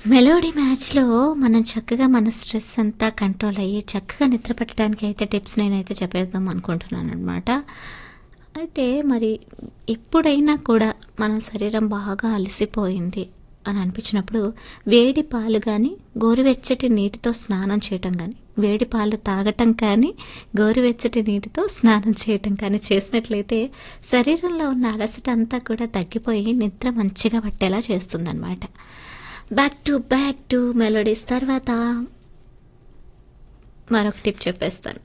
Melody మ్యాచ్‌లో మనం చక్కగా మన స్ట్రెస్ అంతా కంట్రోల్ అయ్యి చక్కగా నిద్ర పట్టడానికి అయితే టిప్స్ నేనైతే చెప్పేద్దాం అనుకుంటున్నాననమాట. అయితే మరి ఎప్పుడైనా కూడా మన శరీరం బాగా అలసిపోయింది అని అనిపించినప్పుడు వేడి పాలు గానీ, గోరువెచ్చటి నీటితో స్నానం చేయటం గానీ, వేడి పాలు తాగటం కానీ, గోరువెచ్చటి నీటితో స్నానం చేయటం కానీ చేసినట్లయితే శరీరంలో ఉన్న అలసట అంతా కూడా తగ్గిపోయి నిద్ర మంచిగా పట్టేలా చేస్తుందనమాట. Back to back to melodies తర్వాత మరొక టిప్ చెప్పేస్తాను.